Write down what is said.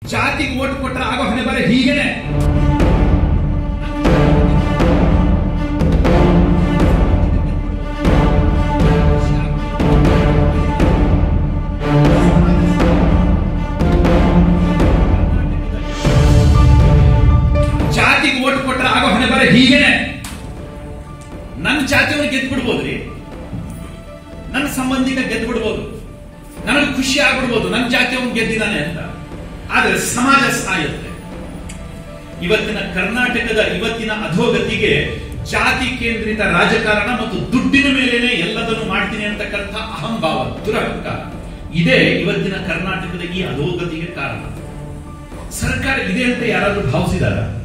ಜಾತಿಗೆ ಓಟ್ ಕೊಟ್ರೆ ಆಗೋ ಹಣೆ ಬರ ಹೀಗೇನೆ ಜಾತಿಗೆ ಓಟ್ ಕೊಟ್ರೆ ಆಗೋ ಹಣೆ ಬರ ಹೀಗೇನೆ ನನ್ನ ಜಾತಿಯವ್ರಿಗೆ ಗೆದ್ದು ಬಿಡ್ಬೋದ್ರಿ ನನ್ನ ಸಂಬಂಧಿಕ ಗೆದ್ದು ಬಿಡ್ಬೋದು ನನಗೆ ಖುಷಿ ಆಗ್ಬಿಡ್ಬೋದು ನನ್ನ ಜಾತಿಯವನು ಗೆದ್ದಿದ್ದಾನೆ ಅಂತ ಆದ್ರೆ ಸಮಾಜ ಸಾಯುತ್ತೆ ಇವತ್ತಿನ ಕರ್ನಾಟಕದ ಇವತ್ತಿನ ಅಧೋಗತಿಗೆ ಜಾತಿ ಕೇಂದ್ರಿತ ರಾಜಕಾರಣ ಮತ್ತು ದುಡ್ಡಿನ ಮೇಲೇನೆ ಎಲ್ಲದನ್ನು ಮಾಡ್ತೀನಿ ಅಂತಕ್ಕಂಥ ಅಹಂಭಾವ ದುರಹಂಕಾರ ಇದೇ ಇವತ್ತಿನ ಕರ್ನಾಟಕದ ಈ ಅಧೋಗತಿಗೆ ಕಾರಣ ಸರ್ಕಾರ ಇದೆ ಅಂತ ಯಾರಾದ್ರೂ ಭಾವಿಸಿದಾರ